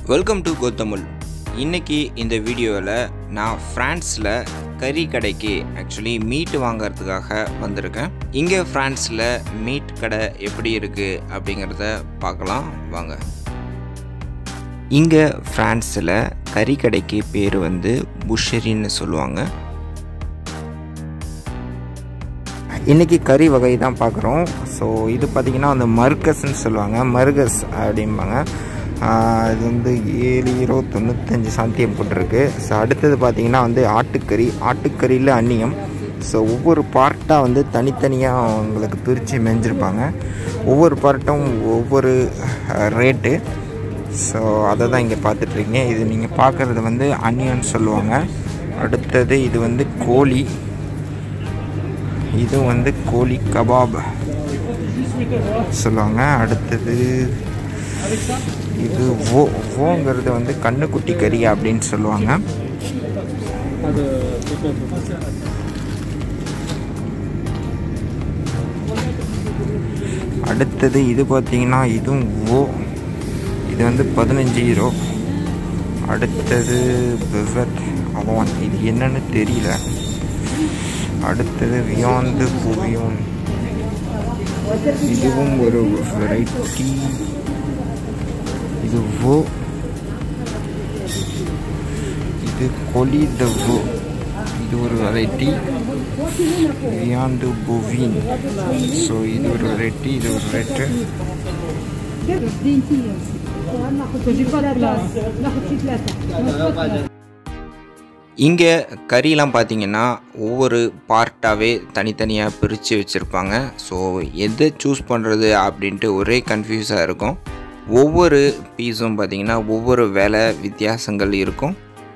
welcome to கோத்தமுல் இன்னைக்கு இந்த வீடியோவில் நான் ஃப்ரான்ஸில் கறி கடைக்கு ஆக்சுவலி மீட் வாங்குறதுக்காக வந்திருக்கேன் இங்கே ஃப்ரான்ஸில் மீட் கடை எப்படி இருக்குது அப்படிங்கிறத பார்க்கலாம் வாங்க இங்கே ஃப்ரான்ஸில் கறி கடைக்கு பேர் வந்து புஷரின்னு சொல்லுவாங்க இன்றைக்கி கறி வகை தான் பார்க்குறோம் ஸோ இது பார்த்திங்கன்னா அந்த மர்கஸ்ன்னு சொல்லுவாங்க மர்கஸ் அப்படிம்பாங்க ஆஹ் இது வந்து ஏழு ஈரோ தொண்ணூத்தஞ்சு சாந்தியம் போட்டிருக்கு ஸோ அடுத்தது பார்த்திங்கன்னா வந்து ஆட்டுக்கறி ஆட்டுக்கறியில் அந்நியம் ஸோ ஒவ்வொரு பார்ட்டாக வந்து தனித்தனியாக உங்களுக்கு பிரித்து மெஞ்சிருப்பாங்க ஒவ்வொரு பார்ட்டும் ஒவ்வொரு ரேட்டு ஸோ அதை தான் இங்கே பார்த்துட்ருக்கீங்க இது நீங்கள் பார்க்குறது வந்து அன்னியன் சொல்லுவாங்க அடுத்தது இது வந்து கோழி இது வந்து கோழி கபாப் சொல்லுவாங்க அடுத்தது இது ஓ ஓங்கிறது வந்து கண்ணுக்குட்டி கறி அப்படின்னு சொல்லுவாங்க அடுத்தது இது பார்த்தீங்கன்னா இதுவும் ஓ இது வந்து பதினஞ்சு ஹீரோ அடுத்தது பெவட் அவன் இது என்னன்னு தெரியல அடுத்தது வியாந்து புவியோன் இதுவும் ஒரு வெரைட்டி இது வோ இது கொலி த வோ இது ஒரு வெரைட்டி வியாந்து புவின் ஸோ இது ஒரு வெரைட்டி இது ஒரு ரேட்டு تجيب ثلاثة ناخذ شي ثلاثة இங்கே கறிலாம் பார்த்தீங்கன்னா ஒவ்வொரு பார்ட்டாகவே தனித்தனியாக பிரித்து வச்சுருப்பாங்க ஸோ எதை சூஸ் பண்ணுறது அப்படின்ட்டு ஒரே கன்ஃபியூஸாக இருக்கும் ஒவ்வொரு பீஸும் பார்த்தீங்கன்னா ஒவ்வொரு வேலை வித்தியாசங்கள் இருக்கும்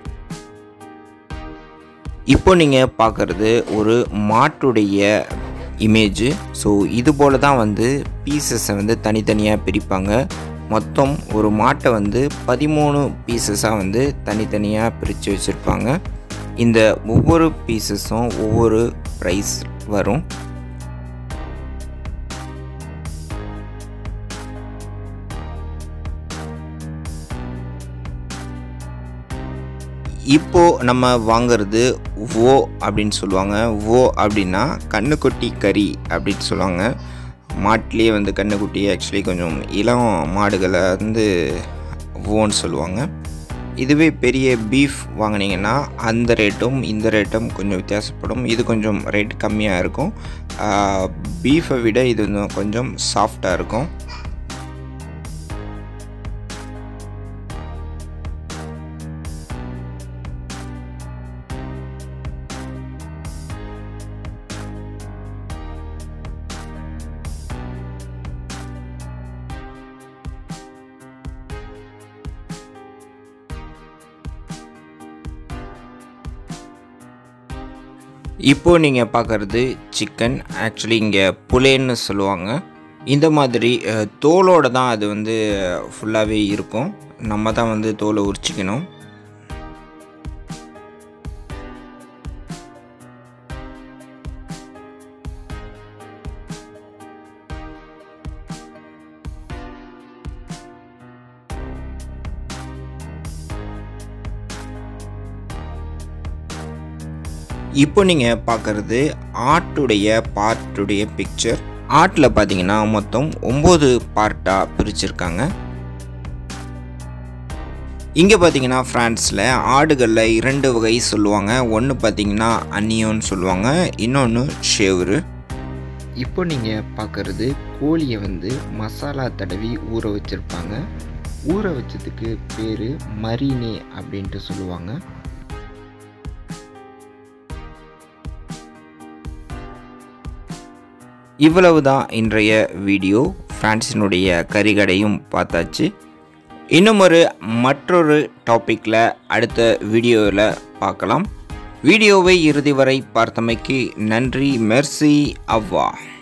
இப்போ நீங்கள் பார்க்குறது ஒரு மாட்டுடைய இமேஜ் ஸோ இது போல தான் வந்து பீசஸை வந்து தனித்தனியாக பிரிப்பாங்க மொத்தம் ஒரு மாட்டை வந்து பதிமூணு பீசஸாக வந்து தனித்தனியாக பிரித்து வச்சுருப்பாங்க இந்த ஒவ்வொரு பீசஸும் ஒவ்வொரு ப்ரைஸ் வரும் இப்போ நம்ம வாங்குறது ஓ அப்படின்னு சொல்லுவாங்க ஓ அப்படின்னா கண்ணுக்குட்டி கறி அப்படின்னு சொல்லுவாங்க மாட்டிலேயே வந்து கண்ணுக்குட்டி ஆக்சுவலி கொஞ்சம் இளம் மாடுகளை வந்து ஓன்னு சொல்லுவாங்க இதுவே பெரிய பீஃப் வாங்கினீங்கன்னா அந்த ரேட்டும் இந்த ரேட்டும் கொஞ்சம் வித்தியாசப்படும் இது கொஞ்சம் ரேட் கம்மியாக இருக்கும் பீஃபை விட இது இன்னும் கொஞ்சம் சாஃப்டாக இருக்கும் இப்போ நீங்கள் பார்க்குறது சிக்கன் ஆக்சுவலி இங்கே புலேன்னு சொல்லுவாங்க இந்த மாதிரி அஹ், தோலோட தான் அது வந்து ஃபுல்லாகவே இருக்கும் நம்ம தான் வந்து தோலை உரிச்சிக்கணும் இப்போ நீங்கள் பார்க்குறது ஆட்டுடைய பார்ட்டுடைய பிக்சர் ஆட்டில் பார்த்தீங்கன்னா மொத்தம் ஒம்பது பார்ட்டாக பிரிச்சிருக்காங்க இங்கே பார்த்தீங்கன்னா ஃப்ரான்ஸில் ஆடுகளில் இரண்டு வகை சொல்லுவாங்க ஒன்று பார்த்தீங்கன்னா அன்னியோன்னு சொல்லுவாங்க இன்னொன்று ஷேவரு இப்போ நீங்கள் பார்க்குறது கோழியை வந்து மசாலா தடவி ஊற வச்சுருப்பாங்க ஊற வச்சதுக்கு பேர் மரீனே அப்படின்ட்டு சொல்லுவாங்க இவ்வளவு தான் இன்றைய வீடியோ ஃப்ரான்ஸினுடைய கறிகடையும் பார்த்தாச்சு இன்னும் ஒரு மற்றொரு டாப்பிக்கில் அடுத்த வீடியோவில் பார்க்கலாம் வீடியோவை இறுதி வரை பார்த்தமைக்கு நன்றி மெர்சி அவ்வா